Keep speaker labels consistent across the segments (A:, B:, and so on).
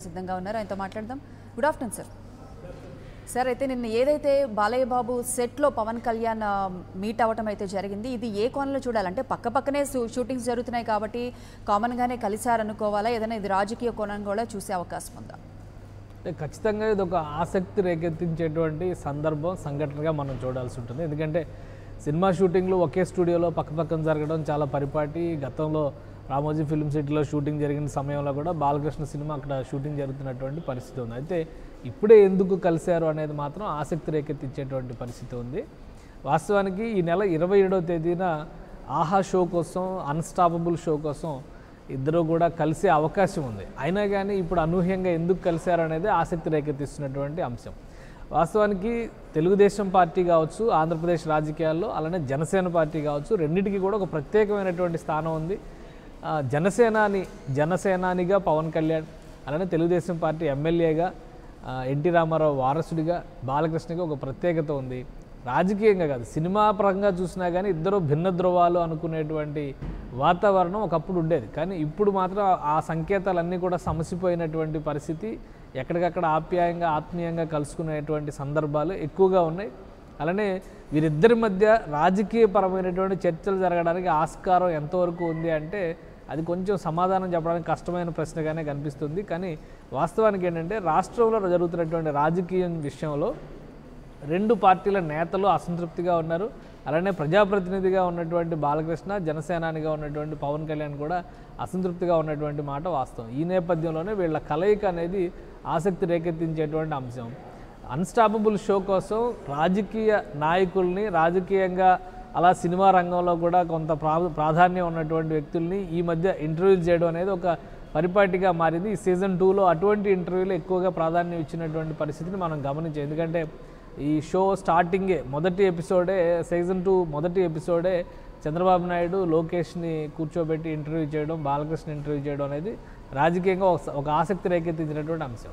A: సిద్ధంగా ఉన్నారు ఆయనతో మాట్లాడదాం గుడ్ ఆఫ్టర్నూన్ సార్ సార్ అయితే నిన్న ఏదైతే బాలయ్య బాబు సెట్లో పవన్ కళ్యాణ్ ఆ, మీట్ అవ్వటం అయితే జరిగింది ఇది ఏ కోణంలో చూడాలంటే పక్క పక్కనే షూ- షూటింగ్స్ జరుగుతున్నాయి కాబట్టి కామన్గానే కలిశారనుకోవాలా ఏదైనా ఇది రాజకీయ కోణం కూడా చూసే అవకాశం ఉందా
B: అంటే ఖచ్చితంగా ఇది ఒక ఆసక్తి రేకెత్తించేటువంటి సందర్భం సంఘటనగా మనం చూడాల్సి ఉంటుంది ఎందుకంటే సినిమా షూటింగ్లు ఒకే స్టూడియోలో పక్క పక్కన జరగడం చాలా పరిపాటి గతంలో రామోజీ ఫిల్మ్ సిటీలో షూటింగ్ జరిగిన సమయంలో కూడా బాలకృష్ణ సినిమా అక్కడ షూటింగ్ జరుగుతున్నటువంటి పరిస్థితి ఉంది అయితే ఇప్పుడే ఎందుకు కలిశారు అనేది మాత్రం ఆసక్తి రేకెత్తించేటువంటి పరిస్థితి ఉంది వాస్తవానికి ఈ నెల ఇరవై ఏడవ తేదీన ఆహా షో కోసం అన్స్టాపబుల్ షో కోసం ఇద్దరు కూడా కలిసే అవకాశం ఉంది అయినా కానీ ఇప్పుడు అనూహ్యంగా ఎందుకు కలిశారు అనేది ఆసక్తి రేకెత్తిస్తున్నటువంటి అంశం వాస్తవానికి తెలుగుదేశం పార్టీ కావచ్చు ఆంధ్రప్రదేశ్ రాజకీయాల్లో అలానే జనసేన పార్టీ కావచ్చు రెండింటికి కూడా ఒక ప్రత్యేకమైనటువంటి స్థానం ఉంది ఆ, జనసేనాని జనసేనానిగా పవన్ కళ్యాణ్ అలానే తెలుగుదేశం పార్టీ ఎమ్మెల్యేగా ఆ, ఎన్టీ రామారావు వారసుడిగా బాలకృష్ణకి ఒక ప్రత్యేకత ఉంది రాజకీయంగా కాదు సినిమా పరంగా చూసినా కానీ ఇద్దరు భిన్న ధృవాలు అనుకునేటువంటి వాతావరణం ఒకప్పుడు ఉండేది కానీ ఇప్పుడు మాత్రం ఆ సంకేతాలన్నీ కూడా సమసిపోయినటువంటి పరిస్థితి ఎక్కడికక్కడ ఆప్యాయంగా ఆత్మీయంగా కలుసుకునేటువంటి సందర్భాలు ఎక్కువగా ఉన్నాయి అలానే వీరిద్దరి మధ్య రాజకీయపరమైనటువంటి చర్చలు జరగడానికి ఆస్కారం ఎంతవరకు ఉంది అంటే అది కొంచెం సమాధానం చెప్పడానికి కష్టమైన ప్రశ్నగానే కనిపిస్తుంది కానీ వాస్తవానికి ఏంటంటే రాష్ట్రంలో జరుగుతున్నటువంటి రాజకీయం విషయంలో రెండు పార్టీల నేతలు అసంతృప్తిగా ఉన్నారు అలానే ప్రజాప్రతినిధిగా ఉన్నటువంటి బాలకృష్ణ జనసేనానిగా ఉన్నటువంటి పవన్ కళ్యాణ్ కూడా అసంతృప్తిగా ఉన్నటువంటి మాట వాస్తవం ఈ నేపథ్యంలోనే వీళ్ళ కలయిక అనేది ఆసక్తి రేకెత్తించేటువంటి అంశం అన్స్టాపబుల్ షో కోసం రాజకీయ నాయకుల్ని రాజకీయంగా అలా సినిమా రంగంలో కూడా కొంత ప్రా ప్రాధాన్యం ఉన్నటువంటి వ్యక్తుల్ని ఈ మధ్య ఇంటర్వ్యూలు చేయడం అనేది ఒక పరిపాటిగా మారింది ఈ సీజన్ టూలో అటువంటి ఇంటర్వ్యూలు ఎక్కువగా ప్రాధాన్యం ఇచ్చినటువంటి పరిస్థితిని మనం గమనించాం ఎందుకంటే ఈ షో స్టార్టింగే మొదటి ఎపిసోడే సీజన్ టూ మొదటి ఎపిసోడే చంద్రబాబు నాయుడు లోకేష్ని కూర్చోబెట్టి ఇంటర్వ్యూ చేయడం బాలకృష్ణ ఇంటర్వ్యూ చేయడం అనేది రాజకీయంగా ఒక ఒక ఆసక్తి రేకెత్తించినటువంటి అంశం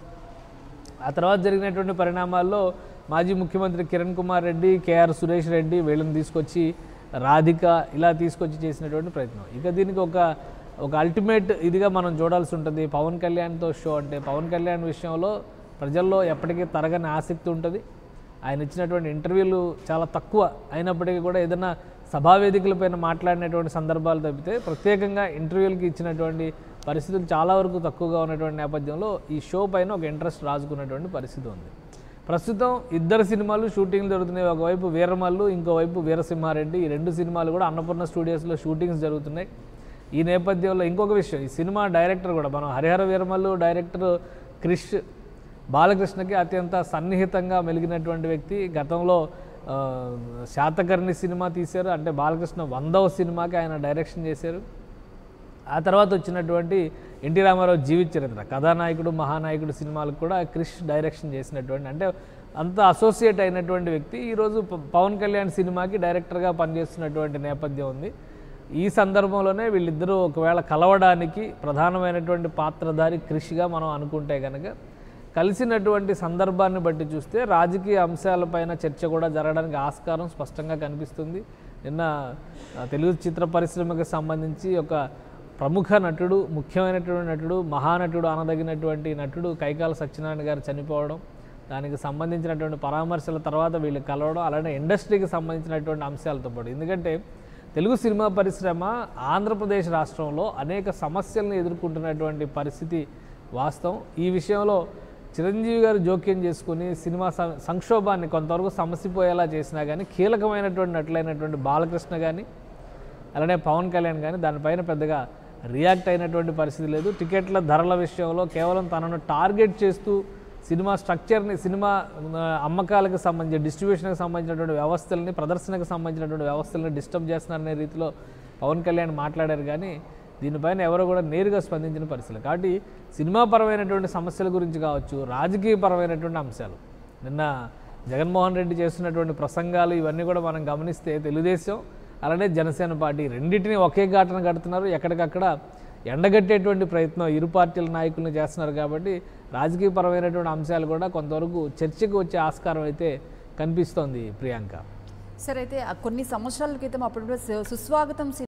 B: ఆ తర్వాత జరిగినటువంటి పరిణామాల్లో మాజీ ముఖ్యమంత్రి కిరణ్ కుమార్ రెడ్డి కేఆర్ సురేష్ రెడ్డి వీళ్ళని తీసుకొచ్చి రాధిక ఇలా తీసుకొచ్చి చేసినటువంటి ప్రయత్నం ఇక దీనికి ఒక ఒక అల్టిమేట్ ఇదిగా మనం చూడాల్సి ఉంటుంది పవన్ కళ్యాణ్తో షో అంటే పవన్ కళ్యాణ్ విషయంలో ప్రజల్లో ఎప్పటికీ తరగని ఆసక్తి ఉంటుంది ఆయన ఇచ్చినటువంటి ఇంటర్వ్యూలు చాలా తక్కువ అయినప్పటికీ కూడా ఏదైనా సభావేదికలపైన మాట్లాడినటువంటి సందర్భాలు తప్పితే ప్రత్యేకంగా ఇంటర్వ్యూలకి ఇచ్చినటువంటి పరిస్థితులు చాలా వరకు తక్కువగా ఉన్నటువంటి నేపథ్యంలో ఈ షో పైన ఒక ఇంట్రెస్ట్ రాజుకున్నటువంటి పరిస్థితి ఉంది ప్రస్తుతం ఇద్దరు సినిమాలు షూటింగ్లు జరుగుతున్నాయి ఒకవైపు వీరమల్లు ఇంకోవైపు వీరసింహారెడ్డి ఈ రెండు సినిమాలు కూడా అన్నపూర్ణ స్టూడియోస్లో షూటింగ్స్ జరుగుతున్నాయి ఈ నేపథ్యంలో ఇంకొక విషయం ఈ సినిమా డైరెక్టర్ కూడా మనం హరిహర వీరమల్లు డైరెక్టర్ క్రిష్ బాలకృష్ణకి అత్యంత సన్నిహితంగా మెలిగినటువంటి వ్యక్తి గతంలో ఆ, శాతకర్ణి సినిమా తీశారు అంటే బాలకృష్ణ వందవ సినిమాకి ఆయన డైరెక్షన్ చేశారు ఆ తర్వాత వచ్చినటువంటి ఎన్టీ రామారావు జీవిత చరిత్ర కథానాయకుడు మహానాయకుడు సినిమాలకు కూడా క్రిష్ డైరెక్షన్ చేసినటువంటి అంటే అంత అసోసియేట్ అయినటువంటి వ్యక్తి ఈరోజు ప- పవన్ కళ్యాణ్ సినిమాకి డైరెక్టర్గా పనిచేస్తున్నటువంటి నేపథ్యం ఉంది ఈ సందర్భంలోనే వీళ్ళిద్దరూ ఒకవేళ కలవడానికి ప్రధానమైనటువంటి పాత్రధారి క్రిష్గా మనం అనుకుంటే కనుక కలిసినటువంటి సందర్భాన్ని బట్టి చూస్తే రాజకీయ అంశాలపైన చర్చ కూడా జరగడానికి ఆస్కారం స్పష్టంగా కనిపిస్తుంది నిన్న ఆ, తెలుగు చిత్ర పరిశ్రమకు సంబంధించి ఒక ప్రముఖ నటుడు ముఖ్యమైనటువంటి నటుడు మహానటుడు అనదగినటువంటి నటుడు కైకాల సత్యనారాయణ గారు చనిపోవడం దానికి సంబంధించినటువంటి పరామర్శల తర్వాత వీళ్ళు కలవడం అలానే ఇండస్ట్రీకి సంబంధించినటువంటి అంశాలతో పాటు ఎందుకంటే తెలుగు సినిమా పరిశ్రమ ఆంధ్రప్రదేశ్ రాష్ట్రంలో అనేక సమస్యలను ఎదుర్కొంటున్నటువంటి పరిస్థితి వాస్తవం ఈ విషయంలో చిరంజీవి గారు జోక్యం చేసుకుని సినిమా సం- సంక్షోభాన్ని కొంతవరకు సమసిపోయేలా చేసినా కానీ కీలకమైనటువంటి నటులైనటువంటి బాలకృష్ణ కానీ అలానే పవన్ కళ్యాణ్ కానీ దానిపైన పెద్దగా రియాక్ట్ అయినటువంటి పరిస్థితి లేదు టికెట్ల ధరల విషయంలో కేవలం తనను టార్గెట్ చేస్తూ సినిమా స్ట్రక్చర్ని సినిమా ఆ, అమ్మకాలకు సంబంధించి డిస్ట్రిబ్యూషన్కి సంబంధించినటువంటి వ్యవస్థల్ని ప్రదర్శనకు సంబంధించినటువంటి వ్యవస్థల్ని డిస్టర్బ్ చేస్తున్నారనే రీతిలో పవన్ కళ్యాణ్ మాట్లాడారు కానీ దీనిపైన ఎవరు కూడా నేరుగా స్పందించిన పరిస్థితులు కాబట్టి సినిమా పరమైనటువంటి సమస్యల గురించి కావచ్చు రాజకీయ పరమైనటువంటి అంశాలు నిన్న జగన్మోహన్ రెడ్డి చేస్తున్నటువంటి ప్రసంగాలు ఇవన్నీ కూడా మనం గమనిస్తే తెలుగుదేశం అలానే జనసేన పార్టీ రెండింటిని ఒకే ఘాటన కడుతున్నారు ఎక్కడికక్కడ ఎండగట్టేటువంటి ప్రయత్నం ఇరు పార్టీల నాయకులను చేస్తున్నారు కాబట్టి రాజకీయపరమైనటువంటి అంశాలు కూడా కొంతవరకు చర్చకు వచ్చే ఆస్కారం అయితే కనిపిస్తోంది ప్రియాంక
A: సరే అయితే ఆ కొన్ని సంవత్సరాల క్రితం అప్పుడు సుస్వాగతం